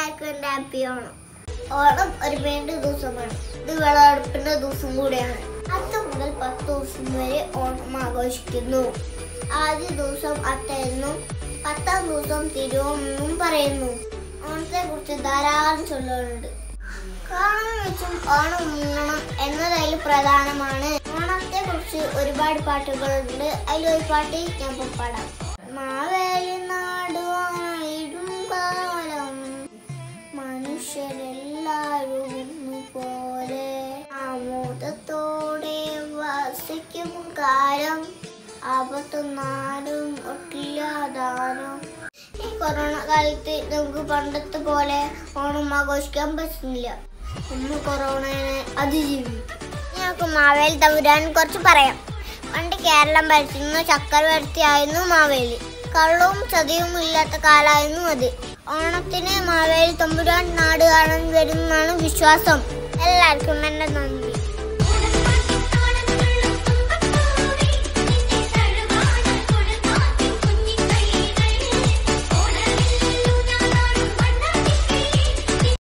എല്ലാവർക്കും എൻ്റെ ഹാപ്പി ഓണം ഓണം ഒരു വേണ്ട ദിവസമാണ് ഇത് വിളവെടുപ്പിന്റെ ദിവസം കൂടിയാണ് അത്ത മുതൽ പത്ത് ദിവസം വരെ ഓണം ആഘോഷിക്കുന്നു ആദ്യ ദിവസം അത്തയെന്നും പത്താം ദിവസം തിരുവോമെന്നും പറയുന്നു ഓണത്തെ കുറിച്ച് ധാരാളം ചൊല്ലുകളുണ്ട് കാണം വെച്ചും ഓണം മുങ്ങണം എന്നതിൽ പ്രധാനമാണ് ഓണത്തെ കുറിച്ച് ഒരുപാട് പാട്ടുകളുണ്ട് അതിലൊരു പാട്ട് ഞാൻ ഇപ്പൊ പാടാം മാവേലി നാടുവാണിടും കാലം മനുഷ്യരെല്ലാവരും ഒന്നുപോലെ ആമോദത്തോടെ വസിക്കും കാലം ആപത്തൊന്നാലും ഒട്ടില്ലാതാനും ഈ കൊറോണ കാലത്ത് നമുക്ക് പണ്ടത്തെ പോലെ ഓണം ആഘോഷിക്കാൻ പറ്റുന്നില്ല നമ്മൾ കൊറോണയെ അതിജീവിക്കും ഞങ്ങൾക്ക് മാവേലി തമ്പുരാൻ കുറച്ച് പറയാം പണ്ട് കേരളം ഭരിച്ചിരുന്ന ചക്രവർത്തിയായിരുന്നു മാവേലി കള്ളവും ചതിയും ഇല്ലാത്ത കാലായിരുന്നു അത് ഓണത്തിന് മാവേലി തമ്പുരാൻ നാട് കാണാൻ വരുമെന്നാണ് വിശ്വാസം എല്ലാവർക്കും എൻ്റെ നന്ദി